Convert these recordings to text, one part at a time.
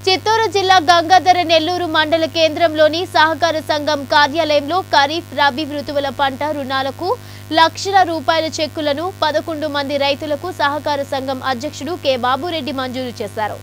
చిత్తూరు జిల్లా గంగాధర నెల్లూరు మండల కేంద్రంలోని సహకార సంఘం కార్యాలయంలో ఖరీఫ్ రబీ ఋతువుల పంట రుణాలకు లక్షల రూపాయల చెక్కులను పదకొండు మంది రైతులకు సహకార సంఘం అధ్యక్షుడు కె బాబురెడ్డి మంజూరు చేశారు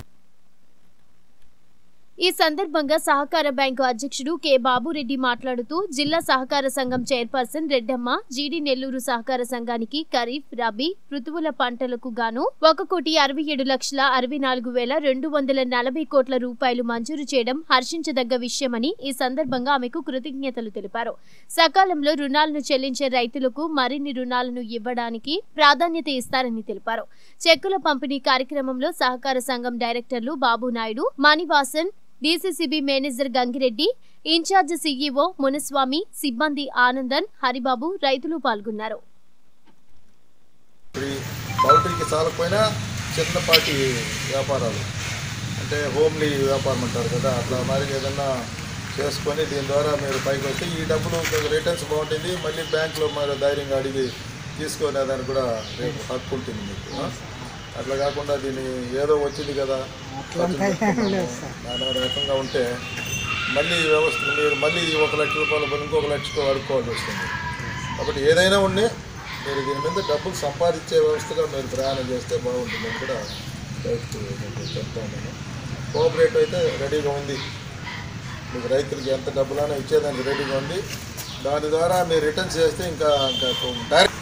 ఈ సందర్భంగా సహకార బ్యాంకు అధ్యక్షుడు కె బాబురెడ్డి మాట్లాడుతూ జిల్లా సహకార సంఘం చైర్పర్సన్ రెడ్డమ్మ జీడి నెల్లూరు సహకార సంఘానికి ఖరీఫ్ రబీ ఋతువుల పంటలకు గాను ఒక కోటి అరవై ఏడు లక్షల అరవై నాలుగు వేల రెండు వందల నలభై కోట్ల రూపాయలు మంజూరు చేయడం హర్షించదగ్గ విషయమని ఈ సందర్భంగా ఆమెకు కృతజ్ఞతలు తెలిపారు సకాలంలో రుణాలను చెల్లించే రైతులకు మరిన్ని రుణాలను ఇవ్వడానికి ప్రాధాన్యత ఇస్తారని తెలిపారు చెక్కుల పంపిణీ కార్యక్రమంలో సహకార సంఘం డైరెక్టర్లు Babu Naidu Manivasan DCCB manager Gangireddy incharge CEO Munaswamy సిబ్బంది ఆనందన్ హరిబాబు రైతులు పాల్గొన్నారు ఇప్పుడు ఈ పౌల్ట్రీకి చాలకపోయినా చిన్నపాటి వ్యాపారాలు అంటే హోమ్లీ వ్యాపారం అంటారు కదా అట్లా మరి ఏదన్నా చేసుకొని దీని ద్వారా మీరు పైకి వస్తే ఈ డబ్బులు మీకు రిటర్న్స్ బాగుంటుంది మళ్ళీ బ్యాంకులో మరి ధైర్యంగా అడిగి తీసుకునే దానికి కూడా రేపు హక్కు ఉంటుంది మీకు ఆ? అట్లా కాకుండా దీన్ని ఏదో వచ్చింది కదా ఖర్చులు పెట్టుకున్నాము, దాని రకంగా ఉంటే మళ్ళీ ఈ వ్యవస్థ మీరు మళ్ళీ ఈ ఒక లక్ష రూపాయలు పని ఇంకొక లక్షకు అడుక్కోవాల్సి వస్తుంది కాబట్టి ఏదైనా ఉండి మీరు దీని మీద డబ్బులు సంపాదించే వ్యవస్థగా మీరు ప్రయాణం చేస్తే బాగుంటుందని కూడా రైతు మీకు చెప్తాను నేను కోఆపరేటివ్ అయితే రెడీగా ఉంది మీకు రైతులకి ఎంత డబ్బులైనా ఇచ్చేదానికి రెడీగా ఉంది దాని ద్వారా మీరు రిటర్న్స్ చేస్తే ఇంకా ఇంకా డైరెక్ట్